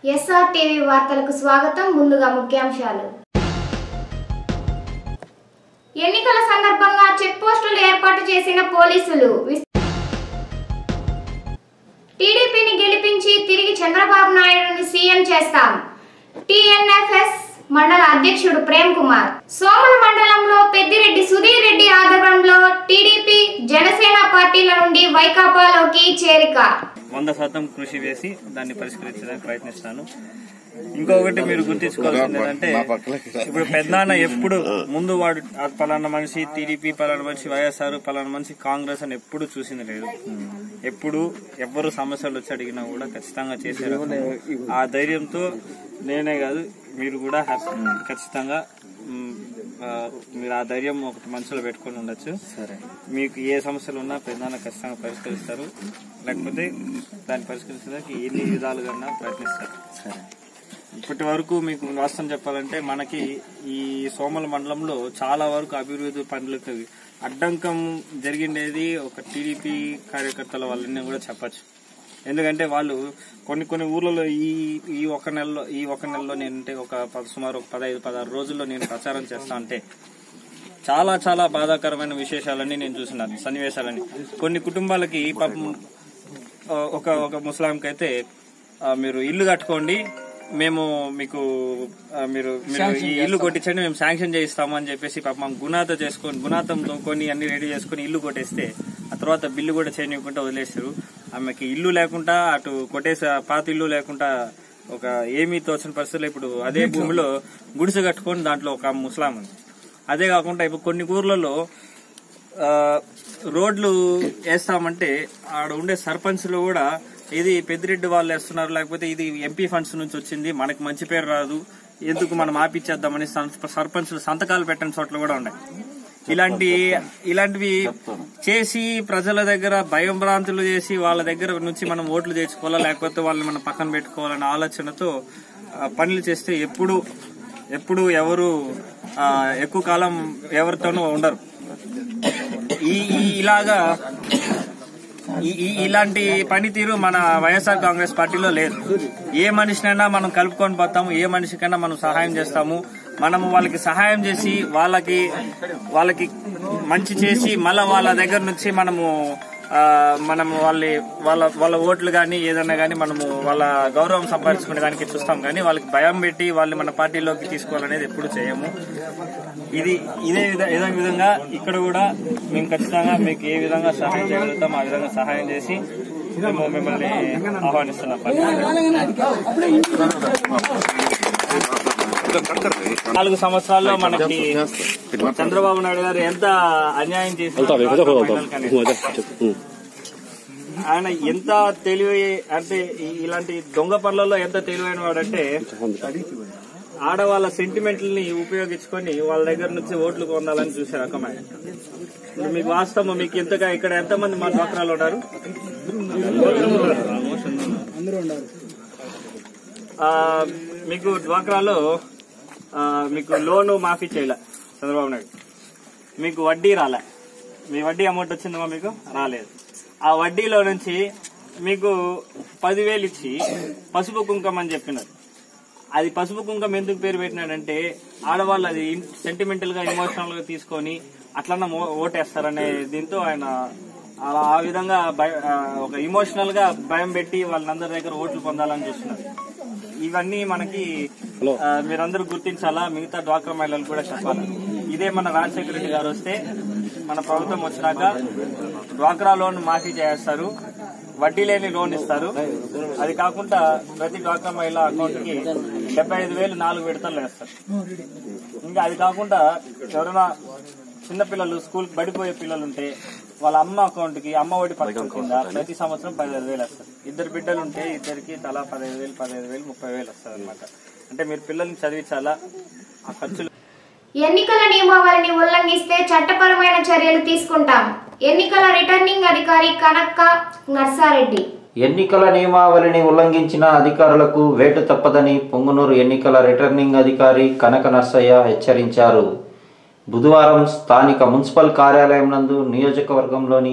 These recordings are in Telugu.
ఎస్ఆర్ టీవీ వార్తలకు స్వాగతం ముందుగా ముఖ్యాంశాలు ఎన్నికల సందర్భంగా చెక్ పోస్టులు ఏర్పాటు చేసిన పోలీసులు విస్- టీడీపీని గెలిపించి తిరిగి చంద్రబాబు నాయుడుని సీఎం చేస్తాం టిఎన్ఎఫ్ఎస్ మండల అధ్యక్షుడు ప్రేమ్ కుమార్ సోమల మండలంలో పెద్దిరెడ్డి సుధీర్ రెడ్డి ఆధ్వర్యంలో టీడీపీ జనసేన పార్టీల నుండి వైకాపాలోకి చేరిక వంద శాతం కృషి వేసి దాన్ని పరిష్కరించడానికి ప్రయత్నిస్తాను ఇంకొకటి మీరు గుర్తించుకోవాల్సింది ఏంటంటే ఇప్పుడు పెద్దనాన్న ఎప్పుడు ముందు వాడు ఆ పలానా మనిషి టీడీపీ పలానా మనిషి వైఎస్ఆర్ పలానా మనిషి కాంగ్రెస్ అని ఎప్పుడు చూసింది లేదు ఎప్పుడు ఎవ్వరు సమస్యలు వచ్చి అడిగినా కూడా ఖచ్చితంగా చేశారు ఆ ధైర్యంతో నేనే కాదు మీరు కూడా హ్యాపీ- ఖచ్చితంగా మ్, ఆ, మీరు ఆ ధైర్యం ఒకటి మనసులో పెట్టుకొని ఉండొచ్చు సరే మీకు ఏ సమస్యలు ఉన్నా పెద్దనాన్న ఖచ్చితంగా పరిష్కరిస్తారు లేకపోతే దాన్ని పరిష్కరించడానికి ఎన్ని విధాలుగా ప్రయత్నిస్తారు సరే ఇప్పటి వరకు మీకు వాస్తవం చెప్పాలంటే మనకి ఈ సోమల మండలంలో చాలా వరకు అభివృద్ధి పనులకు అడ్డంకం జరిగిండేది ఒక టీడీపీ కార్యకర్తల వల్లనే కూడా చెప్పచ్చు ఎందుకంటే వాళ్ళు కొన్ని కొన్ని ఊర్లలో ఈ ఈ ఒక నెలలో ఈ ఒక నెలలో నేనంటే ఒక పద- సుమారు ఒక పదహైదు పదహారు రోజుల్లో నేను ప్రచారం చేస్తా అంటే చాలా చాలా బాధాకరమైన విశేషాలన్నీ నేను చూసినాను సన్నివేశాలని కొన్ని కుటుంబాలకి పాపం ఆ, ఒక ఒక ముస్లాంకి అయితే ఆ, మీరు ఇల్లు కట్టుకోండి మేము మీకు ఆ, మీరు మీరు ఈ ఇల్లు కొట్టించండి మేము శాంక్షన్ చేయిస్తాము అని చెప్పేసి పాపం గుణాత చేసుకొని గుణాతంతో కొన్ని అన్ని రెడీ చేసుకొని ఇల్లు కొట్టేస్తే ఆ తర్వాత బిల్లు కూడా చేయనివ్వకుండా వదిలేస్తారు ఆమెకి ఇల్లు లేకుండా అటు కొట్టేసి ఆ పాత ఇల్లు లేకుండా ఒక ఏమీ తోచని పరిస్థితుల్లో ఇప్పుడు అదే భూమిలో గుడిసె కట్టుకొని దాంట్లో ఒక ముస్లాం ఉంది అదే కాకుండా ఇప్పుడు కొన్ని ఊర్లలో ఆ, రోడ్లు వేస్తామంటే ఆడ ఉండే సర్పంచ్లు కూడా ఇది పెద్దిరెడ్డి వాళ్ళు వేస్తున్నారు లేకపోతే ఇది ఎంపీ ఫండ్స్ నుంచి వచ్చింది మనకి మంచి పేరు రాదు ఎందుకు మనం ఆపిచ్చేద్దామని సం- సర్పంచ్లు సంతకాలు పెట్టని చోట్ల కూడా ఉన్నాయి ఇలాంటి ఇలాంటివి చేసి ప్రజల దగ్గర భయం భ్రాంతులు చేసి వాళ్ళ దగ్గర నుంచి మనం ఓట్లు తెచ్చుకోవాలా లేకపోతే వాళ్ళని మనం పక్కన పెట్టుకోవాలనే ఆలోచనతో ఆ, పనులు చేస్తే ఎప్పుడు ఎప్పుడు ఎవరు ఆ, ఎక్కువ కాలం ఎవరితోనూ ఉండరు ఈ ఈ- ఇలాగా ఈ- ఈ- ఇలాంటి పనితీరు మన వైఎస్ఆర్ కాంగ్రెస్ పార్టీలో లేదు ఏ మనిషినైనా మనం కలుపుకొని పోతాము ఏ మనిషికైనా మనం సహాయం చేస్తాము మనము వాళ్ళకి సహాయం చేసి వాళ్ళకి వాళ్ళకి మంచి చేసి మళ్ళా వాళ్ళ దగ్గర నుంచి మనము ఆ, మనము వాళ్ళ వాళ్ళ వాళ్ళ ఓట్లు కానీ ఏదైనా కానీ మనము వాళ్ళ గౌరవం సంపాదించుకునే దానికి చూస్తాం కానీ వాళ్ళకి భయం పెట్టి వాళ్ళని మన పార్టీలోకి తీసుకోవాలనేది ఎప్పుడు చేయము ఇది ఇదే విధ- ఇదే విధంగా ఇక్కడ కూడా మేము ఖచ్చితంగా మీకు ఏ విధంగా సహాయం చేయగలుగుతాం ఆ విధంగా సహాయం చేసి మేము మిమ్మల్ని ఆహ్వానిస్తున్నాం నాలుగు సంవత్సరాల్లో మనకి చంద్రబాబు నాయుడు గారు ఎంత అన్యాయం చేసి ఆయన ఎంత తెలివి అంటే ఈ- ఇలాంటి దొంగ పనులలో ఎంత తెలివైన వాడంటే ఆడవాళ్ళ సెంటిమెంట్లని ఉపయోగించుకొని వాళ్ళ దగ్గర నుంచి ఓట్లు పొందాలని చూసే రకం ఆయన ఇప్పుడు మీకు వాస్తవం మీకు ఇంతగా ఇక్కడ ఎంతమంది మా డ్వాక్రాలు ఉన్నారు ఆ, మీకు డ్వాక్రాలో ఆ, మీకు లోను మాఫీ చేయలే చంద్రబాబు నాయుడు మీకు వడ్డీ రాలే మీ వడ్డీ అమౌంట్ వచ్చిందమ్మా మీకు రాలేదు ఆ వడ్డీలో నుంచి మీకు పదివేలు ఇచ్చి పసుపు కుంకం అని చెప్పినారు అది పసుపు కుంకం ఎందుకు పేరు పెట్టినాడంటే ఆడవాళ్ళు అది సెంటిమెంటల్ గా ఎమోషనల్ గా తీసుకొని అట్లన్నా మో- ఓటేస్తారనే దీంతో ఆయన అలా ఆ విధంగా భయ- ఆ, ఒక ఇమోషనల్ గా భయం పెట్టి వాళ్ళందరి దగ్గర ఓట్లు పొందాలని చూస్తున్నారు ఇవన్నీ మనకి ఆ, మీరందరూ గుర్తించాలా మిగతా డ్వాక్రా మహిళలు కూడా చెప్పాలి ఇదే మన రాజశేఖర రెడ్డి గారు వస్తే మన ప్రభుత్వం వచ్చినాక డ్వాక్రా లోన్ మాఫీ చేస్తారు వడ్డీ లేని లోన్ ఇస్తారు అది కాకుండా ప్రతి డ్వాక్రా మహిళ అకౌంట్ కి డెబ్బై ఐదు వేలు నాలుగు విడతలు వేస్తారు ఇంకా అది కాకుండా ఎవరైనా చిన్నపిల్లలు స్కూల్ బడిపోయే పిల్లలు ఉంటే వాళ్ళ అమ్మ అకౌంట్ కి అమ్మ ఒడి పథకం కింద ప్రతి సంవత్సరం పదిహేను వేలు వస్తారు ఇద్దరు బిడ్డలు ఉంటే ఇద్దరికి తలా పదిహేను వేలు పదిహేను వేలు ముప్పై వేలు వస్తుంది అనమాట అంటే మీరు పిల్లల్ని చదివించాలా ఆ ఖర్చులు ఎన్నికల నియమావళిని ఉల్లంఘిస్తే చట్టపరమైన చర్యలు తీసుకుంటాం ఎన్నికల రిటర్నింగ్ అధికారి కనక్క నర్సారెడ్డి ఎన్నికల నియమావళిని ఉల్లంఘించిన అధికారులకు వేటు తప్పదని పొంగునూరు ఎన్నికల రిటర్నింగ్ అధికారి కనక నర్సయ్య హెచ్చరించారు బుధవారం స్థానిక మున్సిపల్ కార్యాలయం నందు నియోజకవర్గంలోని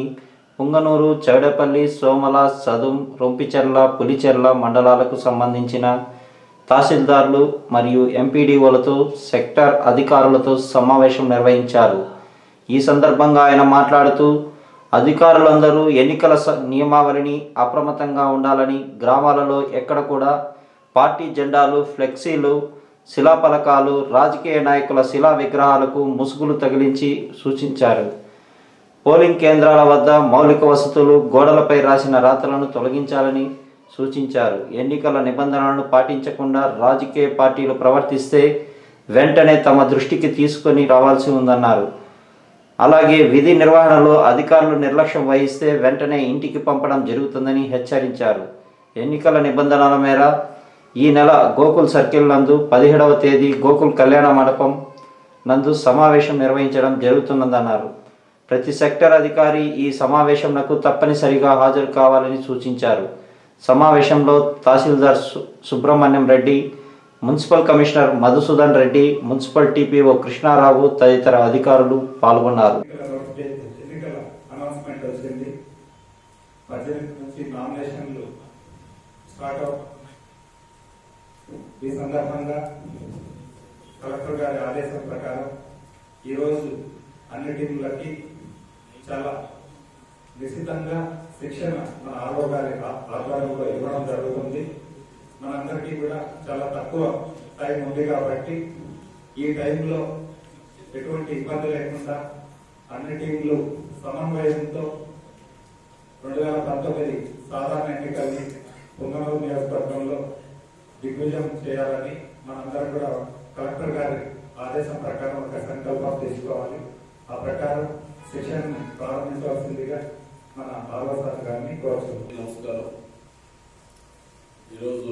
పుంగనూరు చౌడపల్లి సోమల సదుం రొంపిచెర్ల పులిచెర్ల మండలాలకు సంబంధించిన తహసీల్దార్లు మరియు ఎంపీడీఓలతో సెక్టర్ అధికారులతో సమావేశం నిర్వహించారు ఈ సందర్భంగా ఆయన మాట్లాడుతూ అధికారులందరూ ఎన్నికల స- నియమావళిని అప్రమత్తంగా ఉండాలని గ్రామాలలో ఎక్కడ కూడా పార్టీ జెండాలు ఫ్లెక్సీలు శిలాఫలకాలు రాజకీయ నాయకుల శిలా విగ్రహాలకు ముసుగులు తగిలించి సూచించారు పోలింగ్ కేంద్రాల వద్ద మౌలిక వసతులు గోడలపై రాసిన రాతలను తొలగించాలని సూచించారు ఎన్నికల నిబంధనలను పాటించకుండా రాజకీయ పార్టీలు ప్రవర్తిస్తే వెంటనే తమ దృష్టికి తీసుకొని రావాల్సి ఉందన్నారు అలాగే విధి నిర్వహణలో అధికారులు నిర్లక్ష్యం వహిస్తే వెంటనే ఇంటికి పంపడం జరుగుతుందని హెచ్చరించారు ఎన్నికల నిబంధనల మేర ఈ నెల గోకుల్ సర్కిల్ నందు పదిహేడవ తేదీ గోకుల్ కళ్యాణ మండపం నందు సమావేశం నిర్వహించడం జరుగుతున్నదన్నారు ప్రతి సెక్టర్ అధికారి ఈ సమావేశంకు తప్పనిసరిగా హాజరు కావాలని సూచించారు సమావేశంలో తహసీల్దార్ సు- Subrahmanyam Reddy municipal commissioner Madhusudan Reddy municipal TPO Krishna Rao తదితర అధికారులు పాల్గొన్నారు ఎన్నికల నోటిఫికేషన్ ఎన్నికల అనౌన్స్మెంట్ వచ్చింది పద్దెనిమిది నుంచి నామినేషన్లు స్టార్ట్ అవు ఈ సందర్భంగా కలెక్టర్ గారి ఆదేశం ప్రకారం ఈరోజు అన్ని టీంలకి చాలా నిశ్చితంగా శిక్షణ మన ఆరో గారి ఆ- ఆధ్వర్యంలో ఇవ్వడం జరుగుతుంది మనందరికీ కూడా చాలా తక్కువ టైం ఉంది కాబట్టి ఈ టైంలో ఎటువంటి ఇబ్బంది లేకుండా అన్ని టీంలు సమన్వయంతో రెండు వేల పంతొమ్మిది సాధారణ ఎన్నికల్ని పొంగనూరు నియోజకవర్గంలో దిగ్విజయం చేయాలని మనందరం కూడా కలెక్టర్ గారి ఆదేశం ప్రకారం ఒక సంకల్పం తీసుకోవాలి ఆ ప్రకారం సెషన్ ప్రారంభించవలసిందిగా మన ఆర్వసార్ గారిని కోరుతున్నాం నమస్కారం ఈరోజు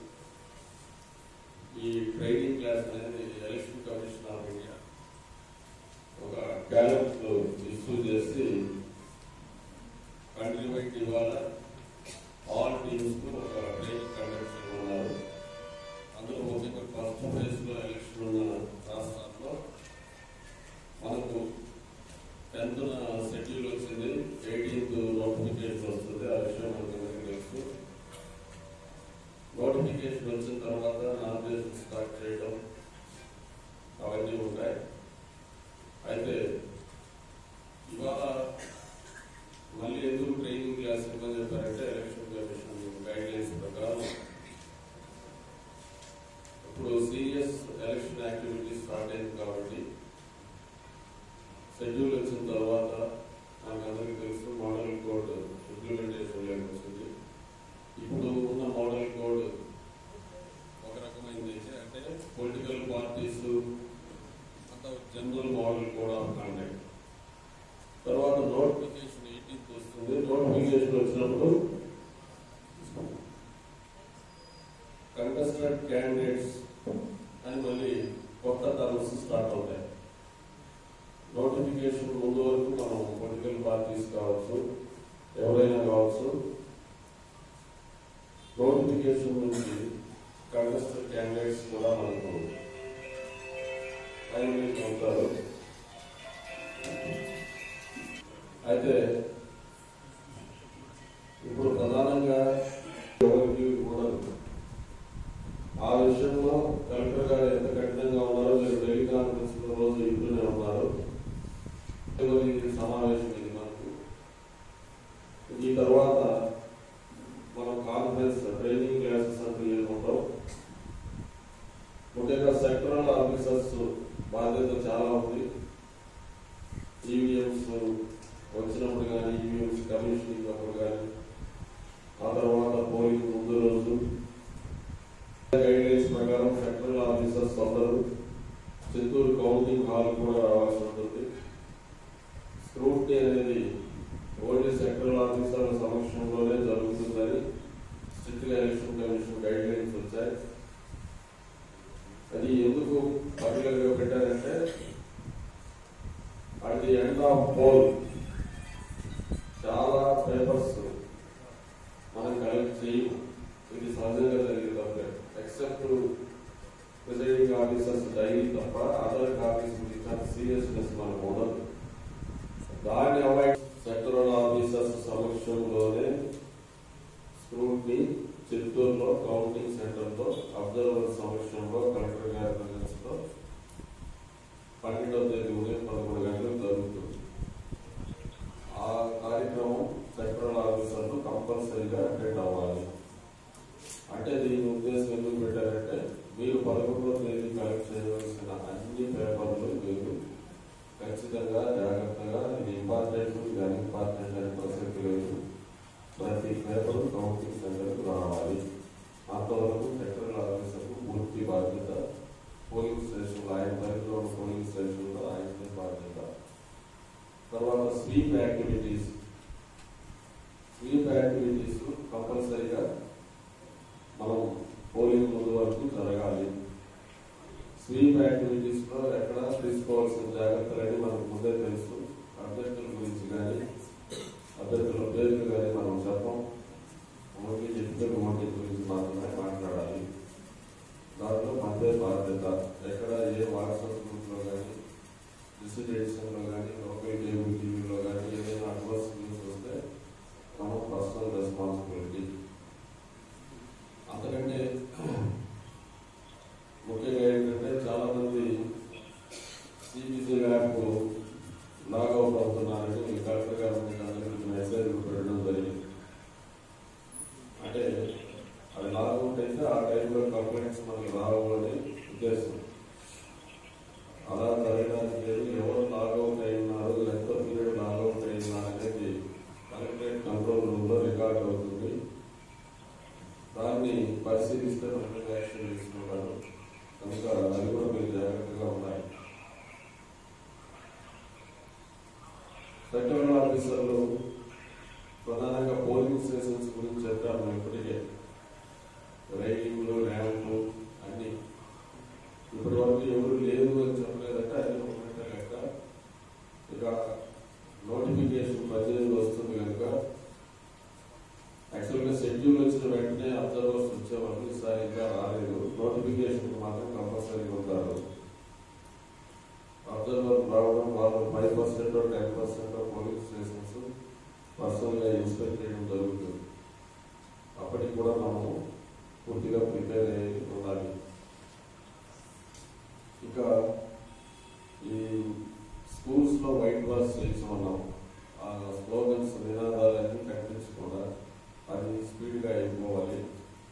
ఈ ట్రైనింగ్ క్లాస్ అనేది ఎలక్షన్ కమిషన్ ఆఫ్ ఇండియా ఒక బ్యాలెట్ ఇష్యూ చేసి కంట్రీ వైడ్ ఇవాళ ఆల్ టీమ్స్ కు ఒక ట్రైనింగ్ కండక్ట్ ఉన్నారు అందులో ముఖ్యంగా ఫస్ట్ ఫేజ్ లో ఎలక్షన్ ఉన్న రాష్ట్రాల్లో మనకు టెన్త్ షెడ్యూల్ వచ్చింది ఎయిటీన్త్ నోటిఫికేషన్ వస్తుంది ఆ విషయం మనకు అందరికీ తెలుసు నోటిఫికేషన్ వచ్చిన తర్వాత నామినేషన్ స్టార్ట్ చేయడం అవన్నీ ఉంటాయి అయితే ఇవాళ మళ్ళీ ఎందుకు ట్రైనింగ్ క్లాస్ ఇవ్వని చెప్పారంటే ఎలక్షన్ కమిషన్ గైడ్ లైన్స్ ప్రకారం ఇప్పుడు సీరియస్ ఎలక్షన్ యాక్టివిటీ స్టార్ట్ అయింది కాబట్టి షెడ్యూల్ వచ్చిన తర్వాత నాకు అందరికీ తెలుసు మోడల్ కోడ్ ఇంప్లిమెంటేషన్ లేక వచ్చింది ఇప్పుడు ఉన్న మోడల్ కోడ్ ఒక రకమైనది అయితే అంటే పొలిటికల్ పార్టీస్ అంత general model code of conduct తర్వాత నోటిఫికేషన్ ఎయిటీన్త్ వస్తుంది నోటిఫికేషన్ వచ్చినప్పుడు కంటెస్టెడ్ క్యాండిడేట్స్ అని మళ్ళీ కొత్త టర్మ్స్ స్టార్ట్ అవుతాయి నోటిఫికేషన్ ముందు వరకు మనం పొలిటికల్ పార్టీస్ కావచ్చు ఎవరైనా కావచ్చు నోటిఫికేషన్ నుంచి కంటెస్టెడ్ క్యాండిడేట్స్ కూడా మనకు ఐడెంటిఫై అవుతారు అయితే ఇప్పుడు ప్రధానంగా ఎవరికి ఉండదు ఆ విషయంలో కలెక్టర్ గారు ఎంత కఠినంగా ఉన్నారో మీరు ఢిల్లీ కాన్ఫరెన్స్ లో రోజు ఇంట్లోనే ఉన్నారు చివరి సమావేశం ఇది మనకు ఈ తర్వాత మనం కాన్ఫరెన్స్ ట్రైనింగ్ క్లాసెస్ అంటూ చేసుకుంటాం ముఖ్యంగా సెక్టరల్ ఆఫీసర్స్ బాధ్యత చాలా ఉంది ఈవీఎంస్ వచ్చినప్పుడు కానీ ఈవీఎంస్ కమిషనింగ్ అప్పుడు కానీ ఆ తర్వాత పోలింగ్ ముందు రోజు గైడ్ లైన్స్ ప్రకారం సెక్టరల్ ఆఫీసర్స్ అందరూ చిత్తూరు కౌంటింగ్ హాల్ కూడా రావాల్సి ఉంటుంది స్క్రూటీ అనేది ఓన్లీ సెక్టరల్ ఆఫీసర్ల సమక్షంలోనే జరుగుతుందని strict election commission guidelines వచ్చాయి అది ఎందుకు పర్టికులర్ గా పెట్టారంటే at the end of poll చాలా పేపర్స్ మనం కలెక్ట్ చేయము ఇది సహజంగా జరిగే తప్పే ఎక్సెప్ట్ ప్రిసైడింగ్ ఆఫీసర్స్ డైరీ తప్ప అదర్ కాపీస్ సీరియస్నెస్ మనకు ఉండదు దాన్ని అవాయిడ్ సెక్టరల్ ఆఫీసర్స్ సమక్షంలోనే స్క్రూట్ని చిత్తూరులో కౌంటింగ్ సెంటర్లో అబ్జర్వర్స్ అంటే దీని ఉద్దేశం ఎందుకు పెట్టారంటే మీరు పదకొండవ తేదీ కలెక్ట్ చేయవలసిన అన్ని పేపర్లు మీరు ఖచ్చితంగా జాగ్రత్తగా ఇది ఇంపార్టెంట్ ఇది అన్ఇంపార్టెంట్ అనే ప్రసక్తి లేదు ప్రతి పేపర్ కౌంటింగ్ సెంటర్కు రావాలి అంతవరకు సెక్టరల్ ఆఫీసర్కు పూర్తి బాధ్యత పోలింగ్ స్టేషన్ ఆయన పరిధిలో ఉన్న పోలింగ్ స్టేషన్లో ఆయన బాధ్యత తర్వాత స్వీప్ యాక్టివిటీస్ స్వీప్ యాక్టివిటీస్ కంపల్సరీగా మనం పోలింగ్ ముందు వరకు జరగాలి స్వీప్ యాక్టివిటీస్ లో ఎక్కడ తీసుకోవాల్సిన జాగ్రత్తలని మనకు ముందే తెలుసు అభ్యర్థుల గురించి కానీ అభ్యర్థుల పేర్లు కానీ మనం చెప్పం ఓన్లీ చెప్తే ఓటింగ్ గురించి మాత్రమే మాట్లాడాలి దాంట్లో మనదే బాధ్యత ఎక్కడ ఏ వాట్సాప్ గ్రూప్ లో కానీ డిసిడేషన్ లో కానీ లోకల్ కేబుల్ టీవీలో కానీ ఏదైనా అడ్వర్స్ న్యూస్ వస్తే మనం పర్సనల్ రెస్పాన్సిబిలిటీ అంతకంటే ముఖ్యంగా ఏంటంటే చాలా మంది సిబిసి యాప్ లాగౌట్ అవుతున్నారని మీ కలెక్టర్ గారు మీకు అందరికీ మెసేజ్ పెట్టడం జరిగింది అంటే అది లాగౌట్ అయితే ఆ టైంలో కంప్లైంట్స్ మనకి రావు అని ఉద్దేశం అలా జరగడానికి లేదు ఎవరు లాగౌట్ అయినారు ఎంత పీరియడ్ లాగౌట్ అయినారు అనేది కలెక్టరేట్ కంట్రోల్ రూమ్ లో రికార్డ్ అవుతుంది దాన్ని పరిశీలిస్తే మనకి యాక్షన్ తీసుకుంటారు కనుక అది కూడా మీరు జాగ్రత్తగా ఉండాలి సెక్టరల్ ఆఫీసర్లు ప్రధానంగా పోలింగ్ స్టేషన్స్ గురించి చెప్పారు మేము ఇప్పటికే రైటింగ్లు ర్యాంపు అన్ని ఇప్పటి వరకు ఎవరు లేదు అని చెప్పలేదంటే అది ఒక మాట లెక్క ఇక నోటిఫికేషన్ పద్దెనిమిది వస్తుంది కనుక యాక్చువల్గా షెడ్యూల్ వచ్చిన వెంటనే అబ్జర్వర్స్ వచ్చేవాళ్ళు ఈసారి ఇంకా రాలేదు నోటిఫికేషన్ మాత్రం కంపల్సరీగా ఉంటారు అబ్జర్వర్ రావడం వాళ్ళు five percent ten percent police stations పర్సనల్గా ఇన్స్పెక్ట్ చేయడం జరుగుతుంది అప్పటికి కూడా మనము పూర్తిగా ప్రిపేర్ అయ్యి ఉండాలి ఇంకా ఈ స్కూల్స్ లో వైట్ వాష్ చేయించమన్నాం ఆ స్లోగన్స్ నినాదాలన్నీ కనిపించకుండా అది స్పీడ్ గా అయిపోవాలి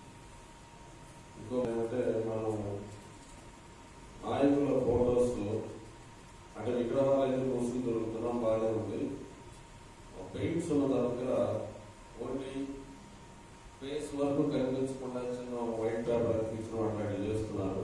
ఇంకో ఏమంటే మనం నాయకుల ఫోటోస్ అంటే విగ్రహాలు అయితే మోసులు దొరుకుతున్నాం బాగానే ఉంది పెయింట్స్ ఉన్న దగ్గర ఓన్లీ ఫేస్ వరకు కనిపించకుండా చిన్న వైట్ పేపర్ అతికించడం అట్లాంటివి చేస్తున్నారు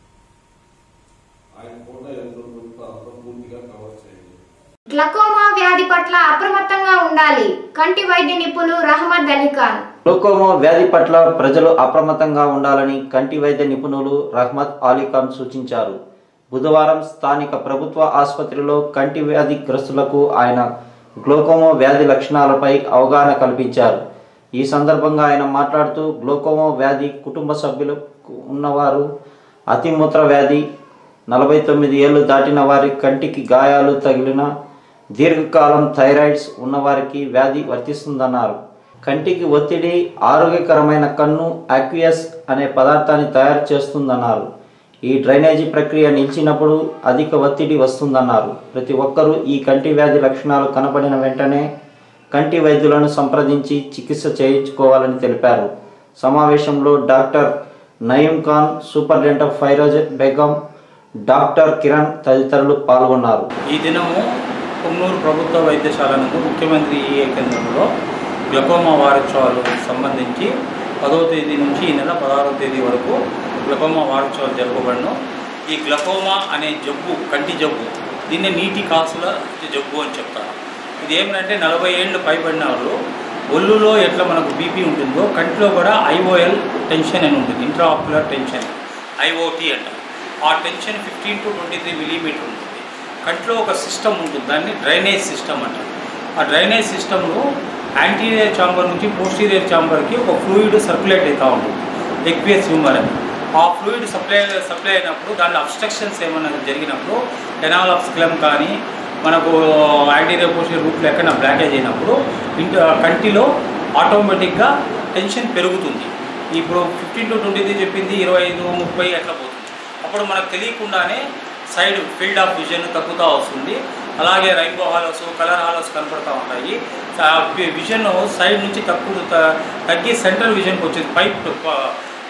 ఆయన ఫోటో ఎంత ఉంటుందో అంత పూర్తిగా కవర్ చేయండి గ్లకోమా వ్యాధి పట్ల అప్రమత్తంగా ఉండాలి కంటి వైద్య నిపుణులు రహమద్ అలీ ఖాన్ గ్లూకోమా వ్యాధి పట్ల ప్రజలు అప్రమత్తంగా ఉండాలని కంటి వైద్య నిపుణులు రహ్మత్ అలీఖాన్ సూచించారు బుధవారం స్థానిక ప్రభుత్వ ఆసుపత్రిలో కంటి వ్యాధి గ్రస్తులకు ఆయన గ్లోకోమా వ్యాధి లక్షణాలపై అవగాహన కల్పించారు ఈ సందర్భంగా ఆయన మాట్లాడుతూ గ్లోకోమా వ్యాధి కుటుంబ సభ్యులకు ఉన్నవారు అతిమూత్ర వ్యాధి నలభై తొమ్మిది ఏళ్ళు దాటిన వారి కంటికి గాయాలు తగిలిన దీర్ఘకాలం థైరాయిడ్స్ ఉన్నవారికి వ్యాధి వర్తిస్తుందన్నారు కంటికి ఒత్తిడి ఆరోగ్యకరమైన కన్ను అక్వియస్ అనే పదార్థాన్ని తయారు చేస్తుందన్నారు ఈ డ్రైనేజీ ప్రక్రియ నిలిచినప్పుడు అధిక ఒత్తిడి వస్తుందన్నారు ప్రతి ఒక్కరూ ఈ కంటి వ్యాధి లక్షణాలు కనబడిన వెంటనే కంటి వైద్యులను సంప్రదించి చికిత్స చేయించుకోవాలని తెలిపారు సమావేశంలో doctor Nayeem Khan superintendent of Firoz Begum doctor Kiran తదితరులు పాల్గొన్నారు ఈ దినము కొమ్మూరు ప్రభుత్వ వైద్యశాల నందు ముఖ్యమంత్రి ఈఏ కేంద్రంలో గ్లకోమా వారోత్సవాలు సంబంధించి పదవ తేదీ నుంచి ఈ నెల పదహారవ తేదీ వరకు గ్లకోమా వారోత్సవాలు జరపబడను ఈ గ్లకోమా అనే జబ్బు కంటి జబ్బు దీన్ని నీటి కాసుల జబ్బు అని చెప్తారు ఇది ఏమిటంటే నలభై ఏళ్ళు పైబడిన వాళ్ళు ఒళ్ళులో ఎట్లా మనకు బీపీ ఉంటుందో కంటిలో కూడా ఐఓఎల్ టెన్షన్ అని ఉంటుంది ఇంట్రాఆక్యులర్ టెన్షన్ ఐఓటీ అంటారు ఆ tension fifteen to twenty three millimetre ఉంటుంది కంట్లో ఒక సిస్టమ్ ఉంటుంది దాన్ని డ్రైనేజ్ సిస్టమ్ అంటారు ఆ డ్రైనేజ్ సిస్టంలో యాంటీరియర్ చాంబర్ నుంచి పోస్టీరియర్ చాంబర్కి ఒక ఫ్లూయిడ్ సర్క్యులేట్ అవుతూ ఉంటుంది ఎక్వియస్ హ్యూమర్ అని ఆ ఫ్లూయిడ్ సప్లై సప్లై అయినప్పుడు దాంట్లో అబ్స్ట్రక్షన్స్ ఏమైనా జరిగినప్పుడు కెనాల్ ఆఫ్ స్క్లమ్ కానీ మనకు యాంటీరియర్ పోస్టీరియర్ రూట్లో ఎక్కడ బ్లాకేజ్ అయినప్పుడు ఇంటి కంటిలో ఆటోమేటిక్గా టెన్షన్ పెరుగుతుంది ఇప్పుడు ఫిఫ్టీన్ టు ట్వంటీ చెప్పింది ఇరవై ఐదు ముప్పై అట్లా పోతుంది అప్పుడు మనకు తెలియకుండానే సైడ్ ఫీల్డ్ ఆఫ్ విజన్ తగ్గుతూ వస్తుంది అలాగే రైన్బో హాలోస్ కలర్ హాలోస్ కనపడుతూ ఉంటాయి విజన్ సైడ్ నుంచి తక్కువ త- తగ్గి సెంట్రల్ విజన్కి వచ్చేది పైప్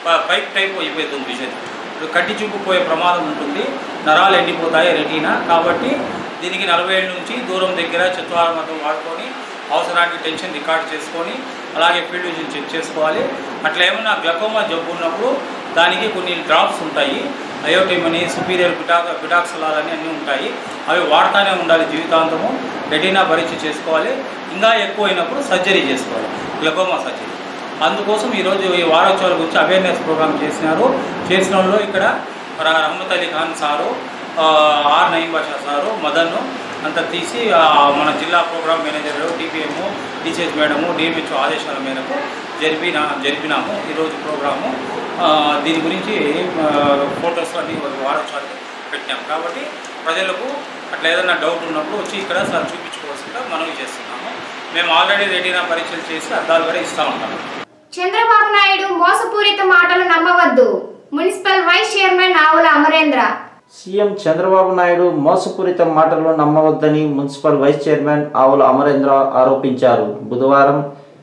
ప- పైప్ టైప్ అయిపోతుంది విజన్ ఇప్పుడు కట్టి చూపుపోయే ప్రమాదం ఉంటుంది నరాలు ఎండిపోతాయి రెటీనా కాబట్టి దీనికి నలభై ఏళ్ళ నుంచి దూరం దగ్గర చిత్వాలమతం వాడుకొని అవసరానికి టెన్షన్ రికార్డ్ చేసుకొని అలాగే ఫీల్డ్ విజన్ చెక్ చేసుకోవాలి అట్లా ఏమన్నా గ్లకోమా జబ్బు ఉన్నప్పుడు దానికి కొన్ని డ్రాప్స్ ఉంటాయి అయోటిమని సుపీరియర్ బిటాక్ బిటాక్సలాల్ అని అన్నీ ఉంటాయి అవి వాడుతూనే ఉండాలి జీవితాంతము రెటీనా పరీక్ష చేసుకోవాలి ఇంకా ఎక్కువ అయినప్పుడు సర్జరీ చేసుకోవాలి గ్లకోమా సర్జరీ అందుకోసం ఈరోజు ఈ వారోత్సవాల గురించి అవేర్నెస్ ప్రోగ్రామ్ చేసినారు చేసిన వాళ్ళు ఇక్కడ ర- రహమత్ అలీ ఖాన్ సారు ఆ, ఆర్ నయీం బాషా సారు మదన్ అంతా తీసి ఆ, మన జిల్లా programme manager DPM DCS madam DMHO ఆదేశాల మేరకు జరిపిన జరిపినాము ఈరోజు ప్రోగ్రాము ఆ, దీని గురించి ఫొటోస్ అన్ని వారోత్సవాలు పెట్టినాం కాబట్టి ప్రజలకు అట్లా ఏదైనా డౌట్ ఉన్నప్పుడు వచ్చి ఇక్కడ సార్ చూపించుకోవాల్సిందిగా మనవి చేస్తున్నాము మేము ఆల్రెడీ రెటీనా పరీక్షలు చేసి అద్దాలు కూడా ఇస్తూ ఉంటాము చంద్రబాబు నాయుడు మోసపూరిత మాటలు నమ్మవద్దు మున్సిపల్ వైస్ చైర్మన్ ఆవుల అమరేంద్ర సీఎం చంద్రబాబు నాయుడు మోసపూరిత మాటలు నమ్మవద్దని మున్సిపల్ వైస్ చైర్మన్ ఆవుల అమరేంద్ర ఆరోపించారు బుధవారం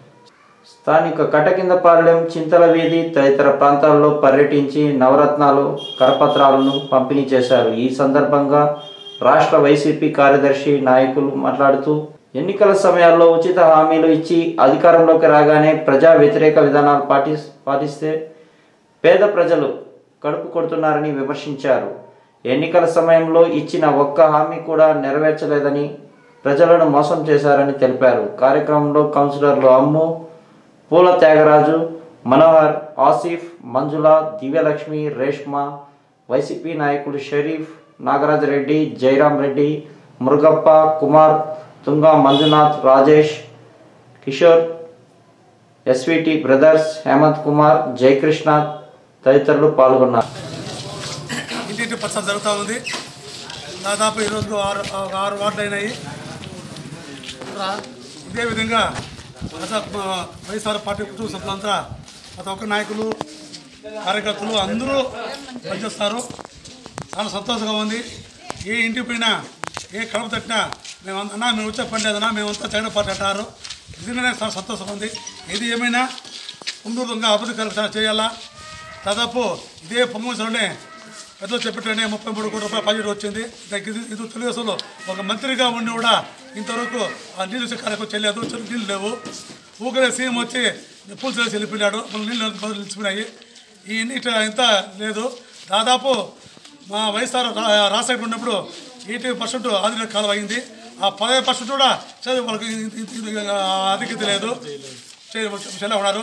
స్థానిక కటకిందపాలెం చింతల వీధి తదితర ప్రాంతాల్లో పర్యటించి నవరత్నాలు కరపత్రాలను పంపిణీ చేశారు ఈ సందర్భంగా రాష్ట్ర వైసీపీ కార్యదర్శి నాయకులు మాట్లాడుతూ ఎన్నికల సమయాల్లో ఉచిత హామీలు ఇచ్చి అధికారంలోకి రాగానే ప్రజా వ్యతిరేక విధానాలు పాటి పాటిస్తే పేద ప్రజలు కడుపు కొడుతున్నారని విమర్శించారు ఎన్నికల సమయంలో ఇచ్చిన ఒక్క హామీ కూడా నెరవేర్చలేదని ప్రజలను మోసం చేశారని తెలిపారు కార్యక్రమంలో కౌన్సిలర్లు అమ్ము పూల త్యాగరాజు మనోహర్ ఆసిఫ్ మంజుల దివ్యలక్ష్మి రేష్మ వైసీపీ నాయకులు షరీఫ్ నాగరాజ్ రెడ్డి జయరాం రెడ్డి మురుగప్ప కుమార్ తుంగా మంజునాథ్ రాజేష్ కిషోర్ ఎస్విటి బ్రదర్స్ హేమంత్ కుమార్ జయకృష్ణ తదితరులు పాల్గొన్నారు ఇంటింటి ప్రచారం జరుగుతూ ఉంది దాదాపు ఈరోజు ఆరు ఆరు వార్డులు అయినాయి రా- ఇదే విధంగా ప్రజా వైఎస్ఆర్ పార్టీ కుటుంబ సభ్యులంతా ప్రతి ఒక్క నాయకులు కార్యకర్తలు అందరూ పనిచేస్తారు చాలా సంతోషంగా ఉంది ఏ ఇంటికి పోయినా ఏ కడప తట్టినా మేము అంత- అన్నా మేము వచ్చే పని లేదన్నా మేమంతా జగన్ పార్టీ అంటారు నిజంగానే చాలా సంతోషంగా ఉంది ఏది ఏమైనా ముందూరుగా అభివృద్ధి కార్యక్రమాలు చేయాలా దాదాపు ఇదే పొంగోసలోనే పెద్దలు చెప్పినట్టుగానే ముప్పై మూడు కోట్ల రూపాయల బడ్జెట్ వచ్చింది దానికి ఇది ఇది తెలుగుదేశంలో ఒక మంత్రిగా ఉండి కూడా ఇంతవరకు ఆ నీళ్ళు వచ్చే కార్యక్రమం చేయలేదు చెరువు నీళ్ళు లేవు ఊకనే సీఎం వచ్చి పూలు చేసి వెళ్ళిపోయినాడు మళ్ళీ నీళ్ళు బదులు నిలిచిపోయినాయి ఈ ఇంత ఇంత లేదు దాదాపు మా వైఎస్ఆర్ రా- రాజశేఖర్ ఉన్నప్పుడు ఎయిటీ పర్సెంట్ ఆధునిక కాలం అయింది ఆ పదహైదు పర్సెంట్ కూడా చదివి వాళ్ళకి ఇంత- ఇంత- ఇంత అధికత లేదు చెల్ల ఉన్నారు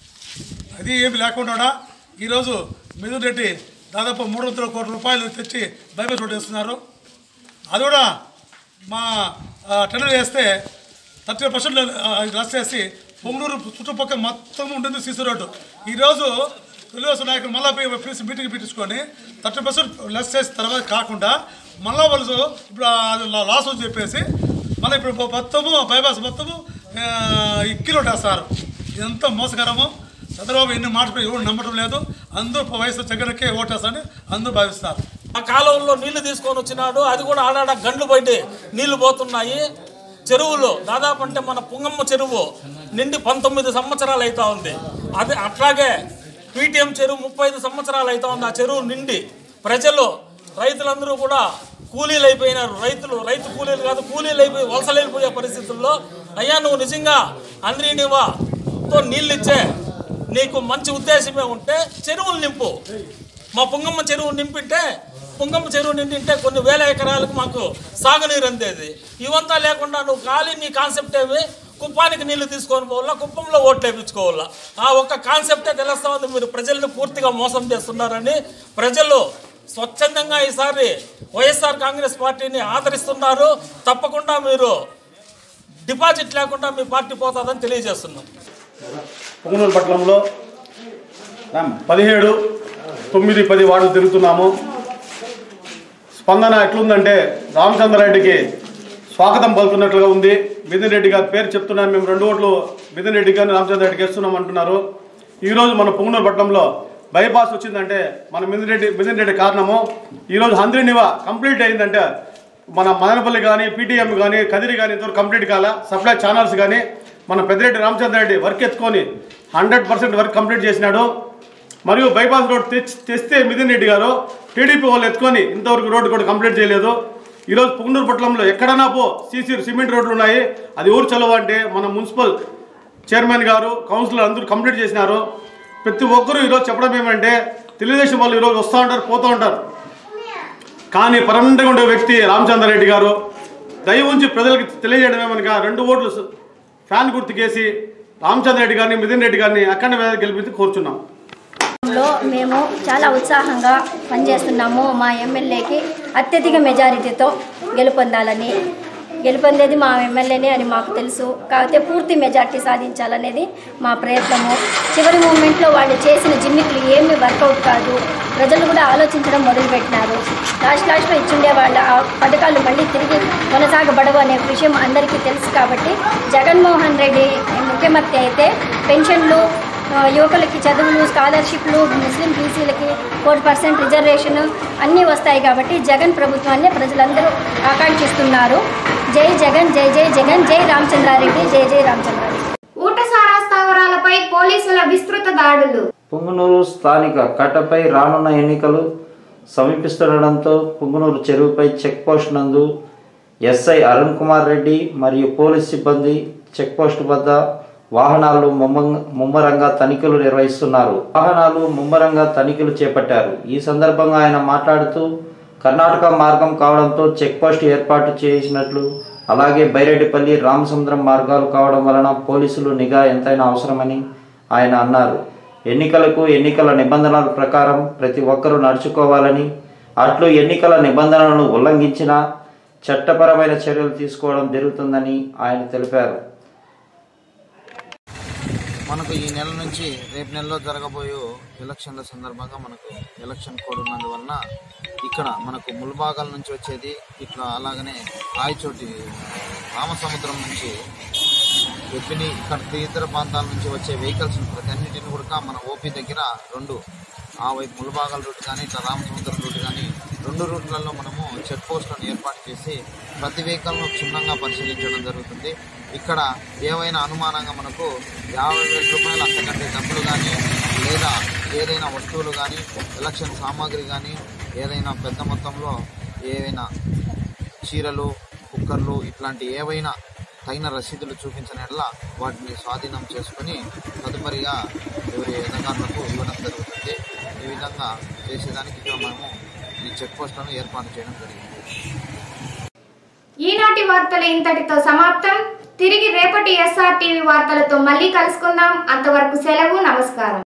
అది ఏమి లేకుండా ఈరోజు మిథున్ రెడ్డి దాదాపు మూడు వందల కోట్ల రూపాయలు తెచ్చి బైబిల్ రోడ్ వేస్తున్నారు అది కూడా మా ఆ, టెండర్ వేస్తే థర్టీ పర్సెంట్ రస్ చేసి పొంగనూరు చుట్టుపక్కల మొత్తం ఉంటుంది సీసీ రోడ్డు ఈరోజు తెలుగుదేశం నాయకులు మళ్ళీ పిలిచి మీటింగ్ పెట్టించుకొని థర్టీ పర్సెంట్ లెస్ చేసిన తర్వాత కాకుండా మళ్ళా వాళ్ళు ఇప్పుడు అది లాస్ అని చెప్పేసి మళ్ళీ ఇప్పుడు మొత్తము బైపాస్ మొత్తము ఆ, ఇక్కిలో వేస్తారు ఇదంతా మోసకరము చంద్రబాబు ఎన్ని మాటలు ఎవరు నమ్మటం లేదు అందరూ వయసు జగన్కే ఓటేస్తారని అందరూ భావిస్తారు ఆ కాలువల్లో నీళ్లు తీసుకొని వచ్చినాడు అది కూడా ఆడాడ గండ్లు బయట నీళ్లు పోతున్నాయి చెరువులు దాదాపు అంటే మన పుంగమ్మ చెరువు నిండి పంతొమ్మిది సంవత్సరాలు అవుతా ఉంది అదే అట్లాగే పీటీఎం చెరువు ముప్పై ఐదు సంవత్సరాలు అవుతా ఉంది ఆ చెరువు నిండి ప్రజలు రైతులందరూ కూడా కూలీలు అయిపోయినారు రైతులు రైతు కూలీలు కాదు కూలీలు అయిపోయి వలసలు వెళ్ళిపోయే పరిస్థితుల్లో అయ్యా నువ్వు నిజంగా అంద్రీనివాతో నీళ్ళు ఇచ్చే నీకు మంచి ఉద్దేశమే ఉంటే చెరువులు నింపు మా పుంగమ్మ చెరువు నింపింటే పుంగమ్మ చెరువు నిండింటే కొన్ని వేల ఎకరాలకు మాకు సాగునీరు అందేది ఇవంతా లేకుండా నువ్వు ఖాళీ నీ కాన్సెప్ట్ ఏమి కుప్పానికి నీళ్లు తీసుకొని పోవాలా కుప్పంలో ఓట్లు వేయించుకోవాలా ఆ ఒక్క కాన్సెప్టే తెలుస్తా ఉంది మీరు ప్రజల్ని పూర్తిగా మోసం చేస్తున్నారని ప్రజలు స్వచ్ఛందంగా ఈసారి వైఎస్ఆర్ కాంగ్రెస్ పార్టీని ఆదరిస్తున్నారు తప్పకుండా మీరు డిపాజిట్ లేకుండా మీ పార్టీ పోతుందని తెలియజేస్తున్నాం పొంగనూరు పట్టణంలో పదిహేడు తొమ్మిది పది వార్డులు తిరుగుతున్నాము స్పందన ఎట్లుందంటే రామచంద్రారెడ్డికి స్వాగతం పలుకున్నట్లుగా ఉంది మిథున్ రెడ్డి గారి పేరు చెప్తున్నాను మేము రెండు ఓట్లు మిథున్ రెడ్డి గారిని రామచంద్ర రెడ్డికి వేస్తున్నాం అంటున్నారు ఈరోజు మన పొంగనూరు పట్టణంలో బైపాస్ వచ్చిందంటే మన మిథున్ రెడ్డి మిథున్ రెడ్డి కారణము ఈరోజు హంద్రినివా కంప్లీట్ అయిందంటే మన మదనపల్లి కానీ పీటీఎం కానీ కదిరి కానీ ఇంతవరకు కంప్లీట్ కాలే సప్లై ఛానల్స్ కానీ మన పెద్దిరెడ్డి రామచంద్ర రెడ్డి వర్క్ ఎత్తుకొని హండ్రెడ్ పర్సెంట్ వర్క్ కంప్లీట్ చేసినాడు మరియు బైపాస్ రోడ్ తెచ్చి తెస్తే మిథున్ రెడ్డి గారు టీడీపీ వాళ్ళు ఎత్తుకొని ఇంతవరకు రోడ్డు కూడా కంప్లీట్ చేయలేదు ఈరోజు పుంగనూరు పట్టణంలో ఎక్కడన్నా పో సీసీ సిమెంట్ రోడ్లు ఉన్నాయి అది ఊరు చలవ అంటే మన మున్సిపల్ చైర్మన్ గారు కౌన్సిలర్ అందరూ కంప్లీట్ చేసినారు ప్రతి ఒక్కరూ ఈరోజు చెప్పడం ఏమంటే తెలుగుదేశం వాళ్ళు ఈరోజు వస్తూ ఉంటారు పోతూ ఉంటారు కానీ పర్మనెంట్గా ఉండే వ్యక్తి రామచంద్రారెడ్డి గారు దయ ఉంచి ప్రజలకు తెలియజేయడం ఏమనగా రెండు ఓట్లు స- ఫ్యాన్ గుర్తుకేసి రామచంద్రారెడ్డి గారిని మిథున్ రెడ్డి గారిని అఖండ మీద గెలిపించి కోరుచున్నాం లో మేము చాలా ఉత్సాహంగా పనిచేస్తున్నాము మా ఎమ్మెల్యేకి అత్యధిక మెజారిటీతో గెలుపొందాలని గెలుపొందేది మా ఎమ్మెల్యేనే అని మాకు తెలుసు కాకపోతే పూర్తి మెజార్టీ సాధించాలనేది మా ప్రయత్నము చివరి మూమెంట్లో వాళ్ళు చేసిన జిమ్మికులు ఏమీ వర్కౌట్ కాదు ప్రజలు కూడా ఆలోచించడం మొదలుపెట్టినారు లాస్ట్ లాస్ట్లో ఇచ్చుండే వాళ్ళ ఆ పథకాలు మళ్ళీ తిరిగి కొనసాగబడవు అనే విషయం అందరికీ తెలుసు కాబట్టి జగన్మోహన్ రెడ్డి ముఖ్యమంత్రి అయితే పెన్షన్లు ఆ, యువకులకి చదువులు స్కాలర్షిప్లు ముస్లిం బీసీలకి ఫోర్ పర్సెంట్ రిజర్వేషన్ అన్నీ వస్తాయి కాబట్టి జగన్ ప్రభుత్వాన్ని ప్రజలందరూ ఆకాంక్షిస్తున్నారు జై జగన్ జై జై జగన్ జై రామచంద్రారెడ్డి జై జై రామచంద్రారెడ్డి ఊటసారా స్థావరాలపై పోలీసుల విస్తృత దాడులు పుంగనూరు స్థానిక కట్టపై రానున్న ఎన్నికలు సమీపిస్తుండడంతో పుంగనూరు చెరువుపై చెక్ పోస్ట్ నందు ఎస్ఐ అరుణ్ కుమార్ రెడ్డి మరియు పోలీస్ సిబ్బంది చెక్ పోస్ట్ వద్ద వాహనాలు ముమ్మంగ- ముమ్మరంగా తనిఖీలు నిర్వహిస్తున్నారు వాహనాలు ముమ్మరంగా తనిఖీలు చేపట్టారు ఈ సందర్భంగా ఆయన మాట్లాడుతూ కర్ణాటక మార్గం కావడంతో చెక్ పోస్ట్ ఏర్పాటు చేసినట్లు అలాగే బైరెడ్డిపల్లి రామసముద్రం మార్గాలు కావడం వలన పోలీసులు నిఘా ఎంతైనా అవసరమని ఆయన అన్నారు ఎన్నికలకు ఎన్నికల నిబంధనల ప్రకారం ప్రతి ఒక్కరూ నడుచుకోవాలని అట్లు ఎన్నికల నిబంధనలను ఉల్లంఘించిన చట్టపరమైన చర్యలు తీసుకోవడం జరుగుతుందని ఆయన తెలిపారు మనకు ఈ నెల నుంచి రేపు నెలలో జరగబోయే ఎలక్షన్ల సందర్భంగా మనకు ఎలక్షన్ కోడ్ ఉన్నందువలన ఇక్కడ మనకు ముల్బాగాల నుంచి వచ్చేది ఇట్లా అలాగనే ఆయచోటి రామసముద్రం నుంచి వెబ్బిని ఇక్కడ ఇతర ప్రాంతాల నుంచి వచ్చే వెహికల్స్ ప్రతి అన్నిటిని కూడా మన ఓపీ దగ్గర రెండు ఆ వైపు ములబాగల్ రూట్ కానీ ఇట్లా రామసముద్రం రూట్ కానీ రెండు రూట్లలో మనము చెక్ పోస్టులను ఏర్పాటు చేసి ప్రతి వెహికల్ను క్షుణ్ణంగా పరిశీలించడం జరుగుతుంది ఇక్కడ ఏవైనా అనుమానంగా మనకు యాభై వేల రూపాయలు అంతకంటే డబ్బులు కానీ లేదా ఏదైనా వస్తువులు కానీ ఎలక్షన్ సామాగ్రి కానీ ఏదైనా పెద్ద మొత్తంలో ఏవైనా చీరలు కుక్కర్లు ఇట్లాంటి ఏవైనా తగిన రసీదులు చూపించిన ఎడల వాటిని స్వాధీనం చేసుకుని తదుపరిగా ఎవరి అధికారులకు ఇవ్వడం జరుగుతుంది ఈ విధంగా చేసేదానికి ఇక్కడ మేము ఈ చెక్ పోస్టులను ఏర్పాటు చేయడం జరిగింది ఈనాటి వార్తలు ఇంతటితో సమాప్తం తిరిగి రేపటి ఎస్ఆర్ టీవీ వార్తలతో మళ్ళీ కలుసుకుందాం అంతవరకు సెలవు నమస్కారం